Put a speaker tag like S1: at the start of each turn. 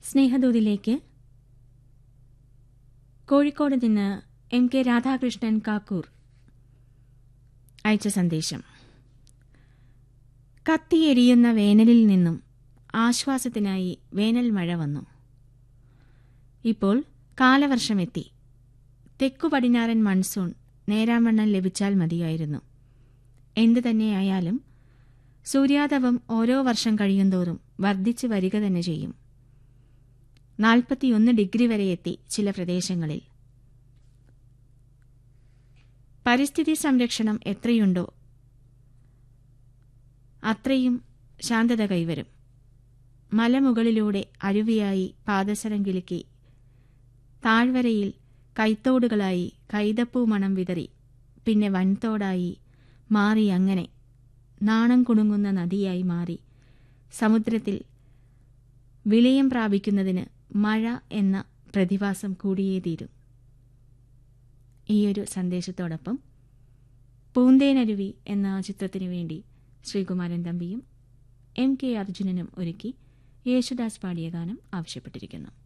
S1: സ്നേഹദൂതിലേക്ക് കോഴിക്കോട് നിന്ന് M K Radhakrishnan Kakkur അയച്ച സന്ദേശം കത്തിയെരിയുന്ന വേനലിൽ നിന്നും ആശ്വാസത്തിനായി വേനൽ മഴ വന്നു ഇപ്പോൾ കാലവർഷമെത്തി തെക്കു പടിഞ്ഞാറൻ മൺസൂൺ നേരാവണ്ണം ലഭിച്ചാൽ മതിയായിരുന്നു എന്തു തന്നെയായാലും സൂര്യാതപം ഓരോ വർഷം കഴിയുന്തോറും വർദ്ധിച്ചു വരിക തന്നെ ചെയ്യും നാൽപ്പത്തിയൊന്ന് ഡിഗ്രി വരെ എത്തി ചില പ്രദേശങ്ങളിൽ പരിസ്ഥിതി സംരക്ഷണം എത്രയുണ്ടോ അത്രയും ശാന്തത കൈവരും മലമുകളിലൂടെ അരുവിയായി പാദസരം കിലുക്കി താഴ്വരയിൽ കൈത്തോടുകളായി കൈതപ്പൂ മണം വിതറി പിന്നെ വൻതോടായി മാറി അങ്ങനെ നാണം കുണുങ്ങുന്ന നദിയായി മാറി സമുദ്രത്തിൽ വിലയം പ്രാപിക്കുന്നതിന് മഴ എന്ന പ്രതിഭാസം കൂടിയേ തീരും ഈയൊരു സന്ദേശത്തോടൊപ്പം പൂന്തേനരുവി എന്ന ചിത്രത്തിനു വേണ്ടി ശ്രീകുമാരൻ തമ്പിയും എം കെ അർജുനനും ഒരുക്കി യേശുദാസ് പാടിയ ഗാനം ആവശ്യപ്പെട്ടിരിക്കുന്നു